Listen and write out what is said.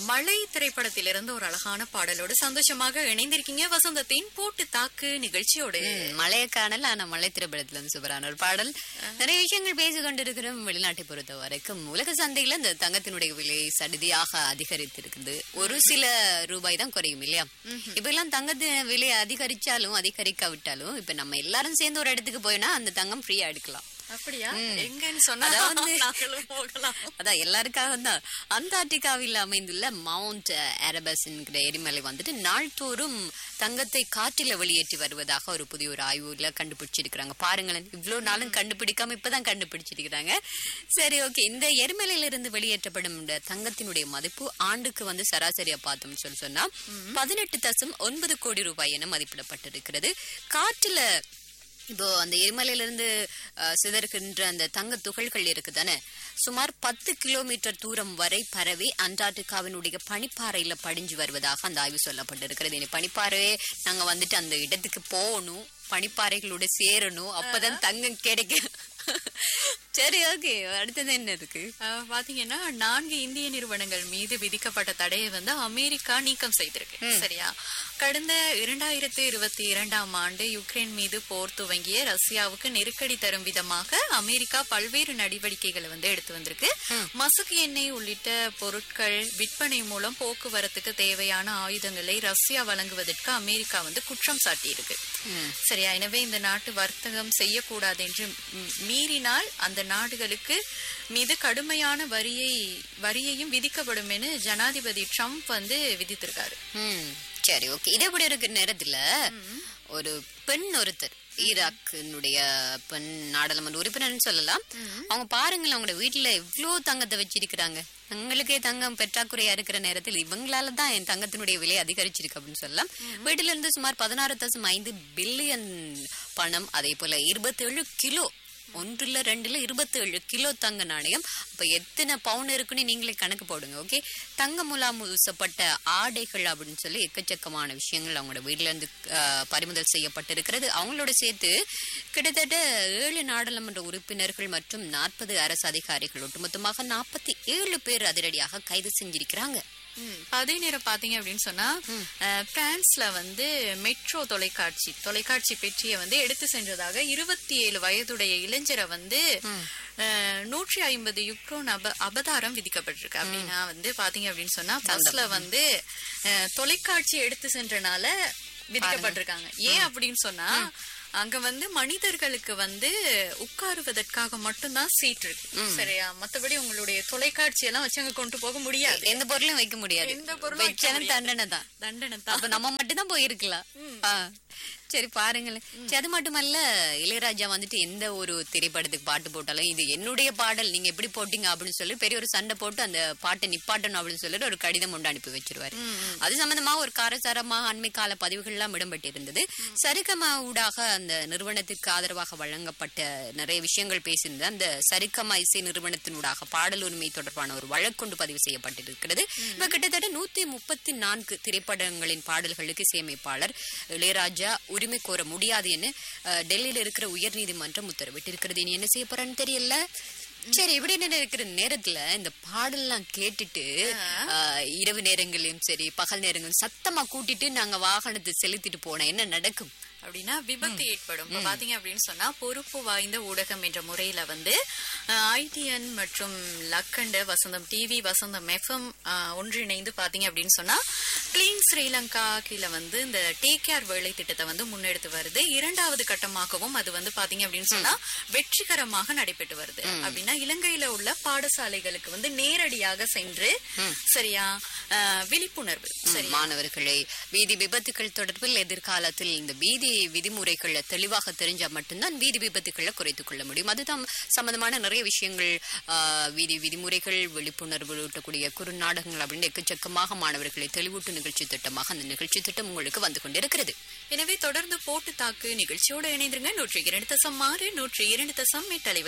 மழை திரைப்படத்திலிருந்து ஒரு அழகான பாடலோடு சந்தோஷமாக இணைந்திருக்கீங்க வசந்தத்தின் போட்டு தாக்கு நிகழ்ச்சியோடு ம், மழையை காணல ஆனா மழை திரைப்படத்துல இருந்து சூப்பரான ஒரு பாடல் நிறைய விஷயங்கள் பேசி கொண்டிருக்கிறோம் வெளிநாட்டை பொறுத்த வரைக்கும் உலக சந்தையில இந்த தங்கத்தினுடைய விலை சடுதியாக அதிகரித்திருக்குது ஒரு சில ரூபாய் தான் குறையும் இல்லையா இப்ப எல்லாம் தங்கத்து விலை அதிகரிச்சாலும் அதிகரிக்காவிட்டாலும் இப்ப நம்ம எல்லாரும் சேர்ந்து ஒரு இடத்துக்கு போயினா அந்த தங்கம் ஃப்ரீயா எடுக்கலாம் அப்படியா எங்கன்னு சொன்னா அதாவது- நாங்களும் போகலாம் அதான் எல்லாருக்காக தான் அந்தார்டிகாவில் அமைந்துள்ள மவுண்ட் அரபஸ் என்கிற எரிமலை வந்துட்டு நாள்தோறும் தங்கத்தை காற்றில வெளியேற்றி வருவதாக ஒரு புதிய ஒரு ஆய்வுல கண்டுபிடிச்சிருக்கிறாங்க பாருங்களேன் இவ்வளவு நாளும் கண்டுபிடிக்காம இப்பதான் கண்டுபிடிச்சிருக்கிறாங்க சரி ஓகே இந்த எரிமலையில இருந்து வெளியேற்றப்படும் இந்த தங்கத்தினுடைய மதிப்பு ஆண்டுக்கு வந்து சராசரியா பார்த்தோம்னு சொல்லி சொன்னா பதினெட்டு தசம் ஒன்பது கோடி ரூபாய் என மதிப்பிடப்பட்டிருக்கிறது காற்றுல இப்போ அந்த எரிமலையில இருந்து அஹ், சிதறுகின்ற அந்த தங்க துகள்கள் இருக்குதானே சுமார் பத்து கிலோமீட்டர் தூரம் வரை பரவி அண்டார்டிகாவினுடைய பனிப்பாறையில படிஞ்சு வருவதாக அந்த ஆய்வு சொல்லப்பட்டிருக்கிறது இனி பனிப்பாறையே நாங்க வந்துட்டு அந்த இடத்துக்கு போகணும் பனிப்பாறைகளோட சேரணும் அப்பதான் தங்கம் கிடைக்கும் சரி ஓகே அடுத்தது என்ன இருக்கு அஹ், பாத்தீங்கன்னா நான்கு இந்திய நிறுவனங்கள் மீது விதிக்கப்பட்ட தடையை வந்து அமெரிக்கா நீக்கம் செய்திருக்கு சரியா கடந்த இரண்டாயிரத்தி இருபத்தி இரண்டாம் ஆண்டு யுக்ரைன் மீது போர் துவங்கிய ரஷ்யாவுக்கு நெருக்கடி தரும் விதமாக அமெரிக்கா பல்வேறு நடவடிக்கைகளை வந்து எடுத்து வந்திருக்கு மசுக்கு எண்ணெய் உள்ளிட்ட பொருட்கள் விற்பனை மூலம் போக்குவரத்துக்கு தேவையான ஆயுதங்களை ரஷ்யா வழங்குவதற்கு அமெரிக்கா வந்து குற்றம் சாட்டியிருக்கு சரியா எனவே இந்த நாட்டு வர்த்தகம் செய்யக்கூடாது என்று ம், மீறினால் அந்த நாடுகளுக்கு மீது கடுமையான வரியை வரியையும் விதிக்கப்படும் என ஜனாதிபதி ட்ரம்ப் வந்து விதித்திருக்காரு ம் சரி ஓகே இதே இப்படி இருக்கிற நேரத்துல ஒரு பெண் ஒருத்தர் ஈராக்கினுடைய பெண் நாடாளுமன்ற உறுப்பினர்னு சொல்லலாம் அவங்க பாருங்களேன் அவங்களோட வீட்டுல எவ்வளவு தங்கத்தை வச்சிருக்கிறாங்க தங்களுக்கே தங்கம் பெற்றாக்குறையா இருக்கிற நேரத்தில் இவங்களால தான் என் தங்கத்தினுடைய விலை அதிகரிச்சிருக்கு அப்படின்னு சொல்லலாம் வீட்டுல இருந்து சுமார் பதினாறு தசம் ஐந்து பில்லியன் பணம் அதே போல இருபத்தேழு கிலோ ஒன்றுல ரெண்டுல இருபத்தேழு கிலோ தங்க நாணயம் அப்ப எத்தனை பவுன் இருக்குன்னு நீங்களே கணக்கு போடுங்க ஓகே தங்க முலாம் பூசப்பட்ட ஆடைகள் அப்படின்னு சொல்லி எக்கச்சக்கமான விஷயங்கள் அவங்களோட வீட்டுல இருந்து அஹ், பறிமுதல் செய்யப்பட்டிருக்கிறது அவங்களோட சேர்த்து கிட்டத்தட்ட ஏழு நாடாளுமன்ற உறுப்பினர்கள் மற்றும் நாற்பது அரசு அதிகாரிகள் ஒட்டுமொத்தமாக நாற்பத்தி ஏழு பேர் அதிரடியாக கைது செஞ்சிருக்கிறாங்க அதே நேரம் பாத்தீங்க அப்படின்னு சொன்னா அஹ், பிரான்ஸ்ல வந்து மெட்ரோ தொலைக்காட்சி தொலைக்காட்சி பெட்டியை வந்து எடுத்து சென்றதாக இருபத்தி ஏழு வயதுடைய இளைஞரை வந்து அஹ், நூற்றி ஐம்பது யுக்ரோன் அப அபதாரம் விதிக்கப்பட்டிருக்கு அப்படின்னா வந்து பாத்தீங்க அப்படின்னு சொன்னா பஸ்ல வந்து அஹ், தொலைக்காட்சி எடுத்து சென்றனால விதிக்கப்பட்டிருக்காங்க ஏன் அப்படின்னு சொன்னா அங்க வந்து மனிதர்களுக்கு வந்து உட்காருவதற்காக மட்டும்தான் சீட் இருக்கு சரியா மத்தபடி உங்களுடைய தொலைக்காட்சி எல்லாம் வச்சு அங்க கொண்டு போக முடியாது எந்த பொருளும் வைக்க முடியாது எந்த பொருளும் வைக்க வச்சாலும் முடியாது. தண்டனை தான் தண்டனை தான் அப்ப நம்ம மட்டும் தான் போயிருக்கலாம் ஆ. சரி பாருங்களேன் சரி, அது மட்டுமல்ல இளையராஜா வந்துட்டு எந்த ஒரு திரைப்படத்துக்கு பாட்டு போட்டாலும் இது என்னுடைய பாடல் நீங்க எப்படி போட்டீங்க அப்படின்னு சொல்லி பெரிய ஒரு சண்டை போட்டு அந்த பாட்டை நிப்பாட்டணும் அப்படின்னு சொல்லிட்டு ஒரு கடிதம் ஒன்று அனுப்பி வச்சிருவாரு அது சம்பந்தமா ஒரு காரசாரமாக அண்மை கால பதிவுகள் எல்லாம் இடம்பெற்றிருந்தது சரிகமா ஊடாக அந்த நிறுவனத்துக்கு ஆதரவாக வழங்கப்பட்ட நிறைய விஷயங்கள் பேசியிருந்தது அந்த சரிகமா இசை நிறுவனத்தினூடாக பாடல் உரிமை தொடர்பான ஒரு வழக்கொண்டு பதிவு செய்யப்பட்டிருக்கிறது இப்ப கிட்டத்தட்ட நூத்தி முப்பத்தி நான்கு திரைப்படங்களின் பாடல்களுக்கு இசையமைப்பாளர் இளையராஜா உரிமை கோர முடியாது என அஹ், டெல்லியில இருக்கிற உயர்நீதிமன்றம் உத்தரவிட்டிருக்கிறது இனி என்ன செய்ய போறான்னு தெரியல சரி இப்படி என்ன இருக்கிற நேரத்துல இந்த பாடல்லாம் கேட்டுட்டு அஹ், இரவு நேரங்களையும் சரி பகல் நேரங்களும் சத்தமா கூட்டிட்டு நாங்க வாகனத்தை செலுத்திட்டு போனா என்ன நடக்கும் அப்படின்னா விபத்து ஏற்படும் இப்ப பாத்தீங்க அப்படின்னு சொன்னா பொறுப்பு வாய்ந்த ஊடகம் என்ற முறையில வந்து ஐடிஎன் மற்றும் லக்கண்ட வசந்தம் டிவி வசந்தம் எஃப்எம் ஒன்றிணைந்து பாத்தீங்க அப்படின்னு சொன்னா கிளீன் ஸ்ரீலங்கா கீழே வந்து இந்த டேக் கேர் வேலை திட்டத்தை வந்து முன்னெடுத்து வருது இரண்டாவது கட்டமாகவும் அது வந்து பாத்தீங்க அப்படின்னு சொன்னா வெற்றிகரமாக நடைபெற்று வருது அப்படின்னா இலங்கையில உள்ள பாடசாலைகளுக்கு வந்து நேரடியாக சென்று சரியா அஹ், விழிப்புணர்வு சரி மாணவர்களை வீதி விபத்துகள் தொடர்பில் எதிர்காலத்தில் இந்த வீதி விதிமுறைகளை தெளிவாக தெரிஞ்சா மட்டும்தான் வீதி விபத்துக்களை குறைத்துக் கொள்ள முடியும் அதுதான் சம்பந்தமான நிறைய விஷயங்கள் ஆஹ், வீதி விதிமுறைகள் விழிப்புணர்வு ஊட்டக்கூடிய குறுநாடகங்கள் அப்படின்னு எக்கச்சக்கமாக மாணவர்களை தெளிவூட்டும் நிகழ்ச்சி திட்டமாக அந்த நிகழ்ச்சி திட்டம் உங்களுக்கு வந்து கொண்டிருக்கிறது எனவே தொடர்ந்து போட்டு தாக்கு நிகழ்ச்சியோடு இணைந்திருங்க நூற்றி இரண்டு தசம் ஆறு நூற்றி இரண்டு தசம் எட்டு